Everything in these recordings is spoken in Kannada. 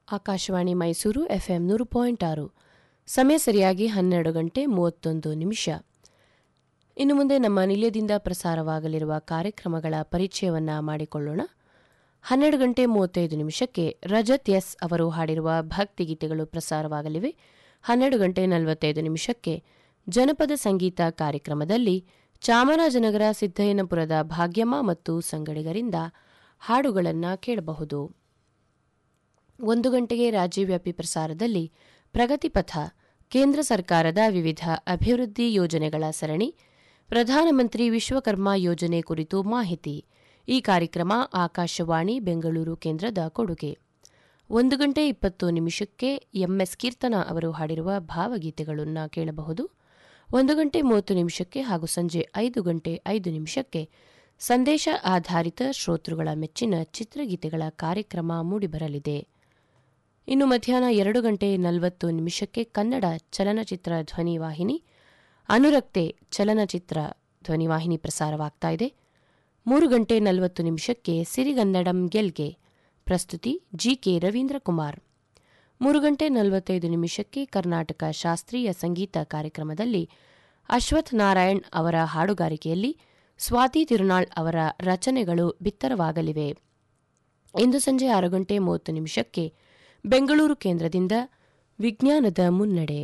ಆಕಾಶವಾಣಿ ಮೈಸೂರು ಎಫ್ಎಂ ನೂರು ಪಾಯಿಂಟ್ ಆರು ಸಮಯ ಸರಿಯಾಗಿ ಹನ್ನೆರಡು ಗಂಟೆ ಮೂವತ್ತೊಂದು ನಿಮಿಷ ಇನ್ನು ಮುಂದೆ ನಮ್ಮ ನಿಲಯದಿಂದ ಪ್ರಸಾರವಾಗಲಿರುವ ಕಾರ್ಯಕ್ರಮಗಳ ಪರಿಚಯವನ್ನ ಮಾಡಿಕೊಳ್ಳೋಣ ಹನ್ನೆರಡು ಗಂಟೆ ಮೂವತ್ತೈದು ನಿಮಿಷಕ್ಕೆ ರಜತ್ ಎಸ್ ಅವರು ಹಾಡಿರುವ ಭಕ್ತಿಗೀತೆಗಳು ಪ್ರಸಾರವಾಗಲಿವೆ ಹನ್ನೆರಡು ಗಂಟೆ ನಲವತ್ತೈದು ನಿಮಿಷಕ್ಕೆ ಜನಪದ ಸಂಗೀತ ಕಾರ್ಯಕ್ರಮದಲ್ಲಿ ಚಾಮರಾಜನಗರ ಸಿದ್ದಯ್ಯನಪುರದ ಭಾಗ್ಯಮ್ಮ ಮತ್ತು ಸಂಗಡಿಗರಿಂದ ಹಾಡುಗಳನ್ನು ಕೇಳಬಹುದು ಒಂದು ಗಂಟೆಗೆ ರಾಜ್ಯವ್ಯಾಪಿ ಪ್ರಸಾರದಲ್ಲಿ ಪ್ರಗತಿಪಥ ಕೇಂದ್ರ ಸರ್ಕಾರದ ವಿವಿಧ ಅಭಿವೃದ್ಧಿ ಯೋಜನೆಗಳ ಸರಣಿ ಪ್ರಧಾನಮಂತ್ರಿ ವಿಶ್ವಕರ್ಮ ಯೋಜನೆ ಕುರಿತು ಮಾಹಿತಿ ಈ ಕಾರ್ಯಕ್ರಮ ಆಕಾಶವಾಣಿ ಬೆಂಗಳೂರು ಕೇಂದ್ರದ ಕೊಡುಗೆ ಒಂದು ಗಂಟೆ ಇಪ್ಪತ್ತು ನಿಮಿಷಕ್ಕೆ ಎಂಎಸ್ ಕೀರ್ತನ ಅವರು ಹಾಡಿರುವ ಭಾವಗೀತೆಗಳನ್ನು ಕೇಳಬಹುದು ಒಂದು ಗಂಟೆ ಮೂವತ್ತು ನಿಮಿಷಕ್ಕೆ ಹಾಗೂ ಸಂಜೆ ಐದು ಗಂಟೆ ಐದು ನಿಮಿಷಕ್ಕೆ ಸಂದೇಶ ಆಧಾರಿತ ಶ್ರೋತೃಗಳ ಮೆಚ್ಚಿನ ಚಿತ್ರಗೀತೆಗಳ ಕಾರ್ಯಕ್ರಮ ಮೂಡಿಬರಲಿದೆ ಇನ್ನು ಮಧ್ಯಾಹ್ನ ಎರಡು ಗಂಟೆ ನಲವತ್ತು ನಿಮಿಷಕ್ಕೆ ಕನ್ನಡ ಚಲನಚಿತ್ರ ಧ್ವನಿವಾಹಿನಿ ಅನುರಕ್ತೆ ಚಲನಚಿತ್ರ ಧ್ವನಿವಾಹಿನಿ ಪ್ರಸಾರವಾಗ್ತಾ ಇದೆ ಮೂರು ಗಂಟೆ ನಲವತ್ತು ನಿಮಿಷಕ್ಕೆ ಸಿರಿಗನ್ನಡಂ ಗೆಲ್ಗೆ ಪ್ರಸ್ತುತಿ ಜಿಕೆ ರವೀಂದ್ರ ಕುಮಾರ್ ಮೂರು ಗಂಟೆ ನಲವತ್ತೈದು ನಿಮಿಷಕ್ಕೆ ಕರ್ನಾಟಕ ಶಾಸ್ತ್ರೀಯ ಸಂಗೀತ ಕಾರ್ಯಕ್ರಮದಲ್ಲಿ ಅಶ್ವಥ್ ನಾರಾಯಣ್ ಅವರ ಹಾಡುಗಾರಿಕೆಯಲ್ಲಿ ಸ್ವಾತಿ ತಿರುನಾಳ್ ಅವರ ರಚನೆಗಳು ಬಿತ್ತರವಾಗಲಿವೆ ಇಂದು ಸಂಜೆ ಆರು ಗಂಟೆ ಮೂವತ್ತು ನಿಮಿಷಕ್ಕೆ ಬೆಂಗಳೂರು ಕೇಂದ್ರದಿಂದ ವಿಜ್ಞಾನದ ಮುನ್ನಡೆ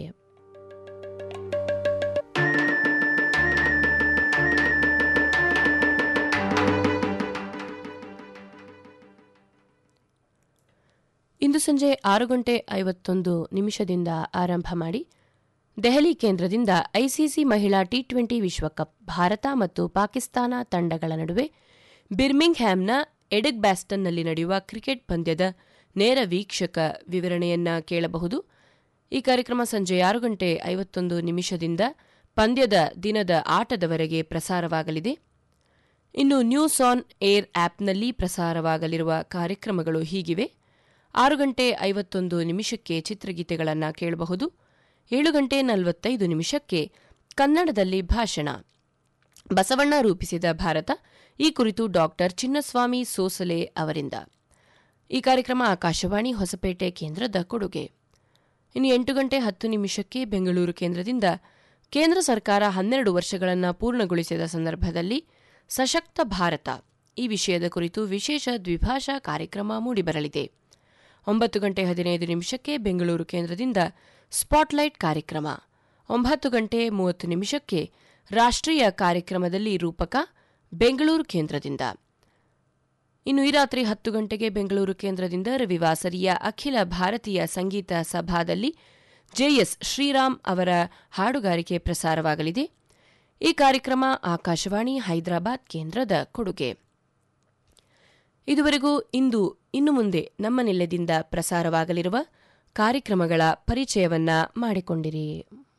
ಇಂದು ಸಂಜೆ ಆರು ಗಂಟೆ ಐವತ್ತೊಂದು ನಿಮಿಷದಿಂದ ಆರಂಭ ಮಾಡಿ ದೆಹಲಿ ಕೇಂದ್ರದಿಂದ ಐಸಿಸಿ ಮಹಿಳಾ ಟಿ ಟ್ವೆಂಟಿ ವಿಶ್ವಕಪ್ ಭಾರತ ಮತ್ತು ಪಾಕಿಸ್ತಾನ ತಂಡಗಳ ನಡುವೆ ಬಿರ್ಮಿಂಗ್ ಹ್ಯಾಮ್ನ ಎಡಗ್ ಬ್ಯಾಸ್ಟನ್ನಲ್ಲಿ ನಡೆಯುವ ಕ್ರಿಕೆಟ್ ಪಂದ್ಯದ ನೇರ ವೀಕ್ಷಕ ವಿವರಣೆಯನ್ನ ಕೇಳಬಹುದು ಈ ಕಾರ್ಯಕ್ರಮ ಸಂಜೆ ಆರು ಗಂಟೆ ಐವತ್ತೊಂದು ನಿಮಿಷದಿಂದ ಪಂದ್ಯದ ದಿನದ ಆಟದವರೆಗೆ ಪ್ರಸಾರವಾಗಲಿದೆ ಇನ್ನು ನ್ಯೂಸ್ ಆನ್ ಏರ್ ಆಪ್ನಲ್ಲಿ ಪ್ರಸಾರವಾಗಲಿರುವ ಕಾರ್ಯಕ್ರಮಗಳು ಹೀಗಿವೆ ಆರು ಗಂಟೆ ಐವತ್ತೊಂದು ನಿಮಿಷಕ್ಕೆ ಚಿತ್ರಗೀತೆಗಳನ್ನು ಕೇಳಬಹುದು ಏಳು ಗಂಟೆ ನಲವತ್ತೈದು ನಿಮಿಷಕ್ಕೆ ಕನ್ನಡದಲ್ಲಿ ಭಾಷಣ ಬಸವಣ್ಣ ರೂಪಿಸಿದ ಭಾರತ ಈ ಕುರಿತು ಡಾಕ್ಟರ್ ಚಿನ್ನಸ್ವಾಮಿ ಸೋಸಲೆ ಅವರಿಂದ ಈ ಕಾರ್ಯಕ್ರಮ ಆಕಾಶವಾಣಿ ಹೊಸಪೇಟೆ ಕೇಂದ್ರದ ಕೊಡುಗೆ ಇನ್ನು ಎಂಟು ಗಂಟೆ ಹತ್ತು ನಿಮಿಷಕ್ಕೆ ಬೆಂಗಳೂರು ಕೇಂದ್ರದಿಂದ ಕೇಂದ್ರ ಸರ್ಕಾರ ಹನ್ನೆರಡು ವರ್ಷಗಳನ್ನು ಪೂರ್ಣಗೊಳಿಸಿದ ಸಂದರ್ಭದಲ್ಲಿ ಸಶಕ್ತ ಭಾರತ ಈ ವಿಷಯದ ಕುರಿತು ವಿಶೇಷ ದ್ವಿಭಾಷಾ ಕಾರ್ಯಕ್ರಮ ಮೂಡಿಬರಲಿದೆ ಒಂಬತ್ತು ಗಂಟೆ ಹದಿನೈದು ನಿಮಿಷಕ್ಕೆ ಬೆಂಗಳೂರು ಕೇಂದ್ರದಿಂದ ಸ್ಪಾಟ್ಲೈಟ್ ಕಾರ್ಯಕ್ರಮ ಒಂಬತ್ತು ಗಂಟೆ ಮೂವತ್ತು ನಿಮಿಷಕ್ಕೆ ರಾಷ್ಟ್ರೀಯ ಕಾರ್ಯಕ್ರಮದಲ್ಲಿ ರೂಪಕ ಬೆಂಗಳೂರು ಕೇಂದ್ರದಿಂದ ಇನ್ನು ಈ ರಾತ್ರಿ ಹತ್ತು ಗಂಟೆಗೆ ಬೆಂಗಳೂರು ಕೇಂದ್ರದಿಂದ ರವಿವಾಸರಿಯ ಅಖಿಲ ಭಾರತೀಯ ಸಂಗೀತ ಸಭಾದಲ್ಲಿ ಜೆಎಸ್ ಶ್ರೀರಾಮ್ ಅವರ ಹಾಡುಗಾರಿಕೆ ಪ್ರಸಾರವಾಗಲಿದೆ ಈ ಕಾರ್ಯಕ್ರಮ ಆಕಾಶವಾಣಿ ಹೈದರಾಬಾದ್ ಕೇಂದ್ರದ ಕೊಡುಗೆ ಇದುವರೆಗೂ ಇಂದು ಇನ್ನು ಮುಂದೆ ನಮ್ಮ ನಿಲ್ಯದಿಂದ ಪ್ರಸಾರವಾಗಲಿರುವ ಕಾರ್ಯಕ್ರಮಗಳ ಪರಿಚಯವನ್ನ ಮಾಡಿಕೊಂಡಿರಿ